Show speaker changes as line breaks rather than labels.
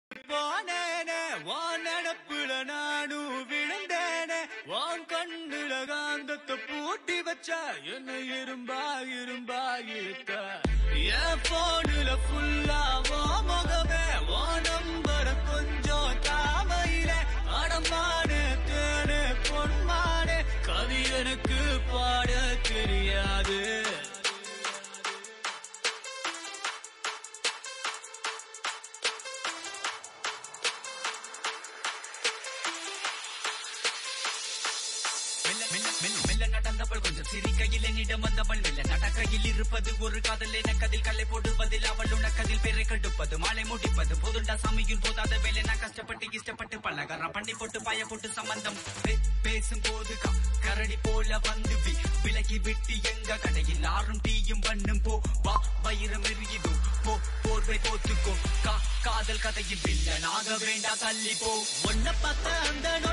போனேனே வான் நடப்புல நானும் விழுந்தேனே வான் கண்ணுல காந்தத்தை பூட்டி வச்சா என்ன இரும்பா இரும்பா இருக்க என் போனுல ஃபுல்லா வா முகமே வா நம்பர கொஞ்சம் தாமையில அடமானே தேனே பொன்மானே கவி எனக்கு பாட தெரியாது
மெல்ல மெல்ல மெல்ல மெல்ல நடந்தவள் கொஞ்சம் சிரிக்கையில் என்னிடம் வந்தவள் மெல்ல நடக்கையில் இருப்பது ஒரு காதல் எனக்கதில் கல்லை போடுவதில் அவள் உனக்கதில் பெரை கெடுப்பது மாலை முடிப்பது போதுண்டா சாமியில் போதாத வேலை நான் கஷ்டப்பட்டு இஷ்டப்பட்டு பலகாரம் பண்ணி போட்டு பாய போட்டு சம்பந்தம் பே- பேசும்போது க- கரடி போல வந்து வி- விலகி விட்டு எங்க கடையில் ஆறும் டீயும் பண்ணும் போ வா வயிறம் எரியுது போ போர்வை போத்துக்கோ கா காதல் கதையில் வில்லனாக வேண்டா தள்ளி போ
உன்னை பார்த்த அந்த